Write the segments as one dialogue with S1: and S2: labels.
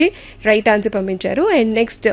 S1: Right answer పంపించారు and next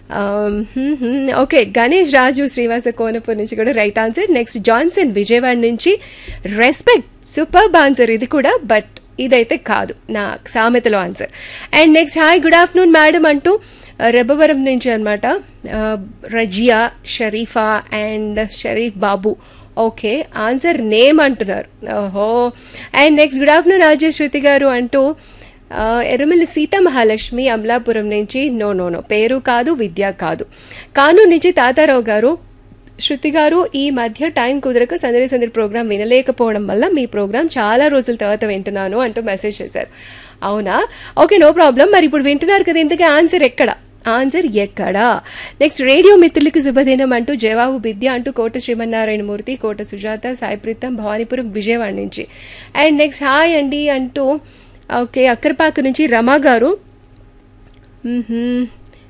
S1: okay Ganesh Raju Srivasa Konapur నుంచి కూడా right answer next Johnson Vijayawada నుంచి రెస్పెక్ట్ సూపర్ ఆన్సర్ ఇది కూడా బట్ ఇదైతే కాదు నా సామెతలో answer and next hi good afternoon madam అంటూ రెబ్బవరం నుంచి అనమాట Razia Sharifa and Sharif Babu okay answer name అంటున్నారు ఓహో and next good afternoon Ajay Shruti garu అంటూ ఆ, ఎర్రమిల్లి సీతా మహాలక్ష్మి అమలాపురం నుంచి నో నో నో పేరు కాదు విద్య కాదు కానూరు నుంచి తాతారావు గారు శృతి గారు ఈ మధ్య టైం కుదరక సందడి సందడి ప్రోగ్రామ్ వినలేకపోవడం వల్ల మీ ప్రోగ్రామ్ చాలా రోజుల తర్వాత వింటున్నాను అంటూ మెసేజ్ చేశారు అవునా ఓకే నో ప్రాబ్లం మరి ఇప్పుడు వింటున్నారు కదా ఇంతకీ ఆన్సర్ ఎక్కడ ఆన్సర్ ఎక్కడా నెక్స్ట్ రేడియో మిత్రులకి శుభదినం అంటూ జవాబు విద్య అంటూ కోట శ్రీమన్నారాయణమూర్తి కోట సుజాత సాయిప్రీతం భవానీపురం విజయవాడ నుంచి అండ్ నెక్స్ట్ హాయ్ అండి అంటూ ఓకే అక్కరపాక నుంచి రమా గారు మ్మ్హ్మ్.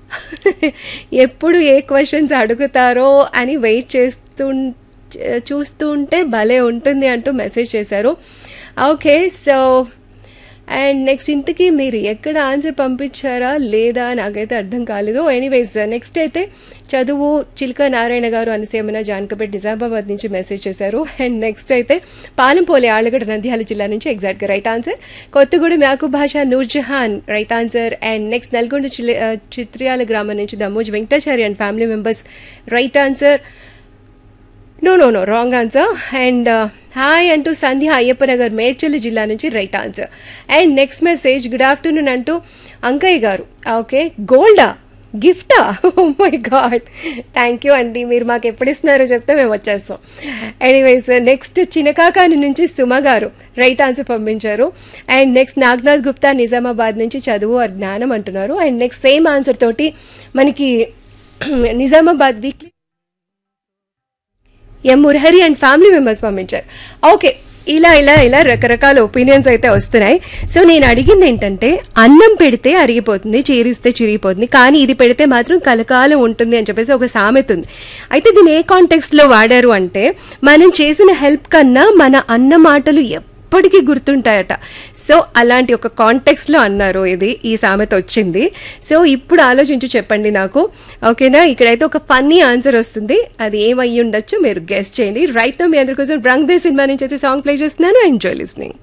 S1: ఎప్పుడు ఏ క్వశ్చన్స్ అడుగుతారో అని వెయిట్ చేస్తూ చూస్తూ ఉంటే భలే ఉంటుంది అంటూ మెసేజ్ చేశారు ఓకే సో అండ్ నెక్స్ట్ ఇంతకీ మీరు ఎక్కడ ఆన్సర్ పంపించారా లేదా నాకైతే అర్థం కాలేదు ఎనీవేస్ నెక్స్ట్ అయితే చదువు చిల్క నారాయణ గారు అనసేమన జానకపేట్ నిజామాబాద్ నుంచి మెసేజ్ చేశారు అండ్ నెక్స్ట్ అయితే పాలంపోలి ఆళ్ళగడ్డ నంద్యాల జిల్లా నుంచి ఎగ్జాక్ట్గా right answer Kothagudem Yakub Basha Noorjahan right answer and next Nalgonda చిలి ఆ, చిత్రియాల గ్రామం నుంచి దమ్మూజ్ Venkatachari and family members right answer no no no wrong answer and hi అంటూ సంధ్య అయ్యప్పనగర్ మేడ్చల్ జిల్లా నుంచి right answer and next message good afternoon అంటూ అంకయ్య గారు ఓకే గోల్డా గిఫ్టా oh my god thank you అండి మీరు మాకు ఎప్పుడు ఇస్తున్నారో చెప్తే మేము వచ్చేస్తాం ఎనీవేస్ నెక్స్ట్ చినకాకాని నుంచి సుమ గారు రైట్ ఆన్సర్ పంపించారు అండ్ నెక్స్ట్ నాగ్నాథ్ గుప్తా నిజామాబాద్ నుంచి చదువు ఆ జ్ఞానం అంటున్నారు అండ్ నెక్స్ట్ సేమ్ ఆన్సర్ తోటి మనకి Nizamabad weekly M Murahari and family members పంపించారు ఓకే ఇలా ఇలా ఇలా రకరకాల ఒపీనియన్స్ అయితే వస్తున్నాయి సో నేను అడిగింది ఏంటంటే అన్నం పెడితే అరిగిపోతుంది చీరిస్తే చిరిగిపోతుంది కానీ ఇది పెడితే మాత్రం కలకాలం ఉంటుంది అని చెప్పేసి ఒక సామెత ఉంది అయితే దీన్ని ఏ కాంటెక్స్ట్లో వాడారు అంటే మనం చేసిన హెల్ప్ కన్నా మన అన్న మాటలు ఎప్పటికీ గుర్తుంటాయట సో అలాంటి ఒక కాంటెక్స్లో అన్నారు ఇది ఈ సామెత వచ్చింది సో ఇప్పుడు ఆలోచించి చెప్పండి నాకు ఓకేనా ఇక్కడైతే ఒక ఫన్నీ ఆన్సర్ వస్తుంది అది ఏమయ్యి ఉండొచ్చు మీరు గెస్ట్ చేయండి రైట్ నా మీ అందరి కోసం బ్రంగ్ దే సినిమా నుంచి అయితే సాంగ్ ప్లే చేస్తున్నాను ఎంజాయ్ లిస్నింగ్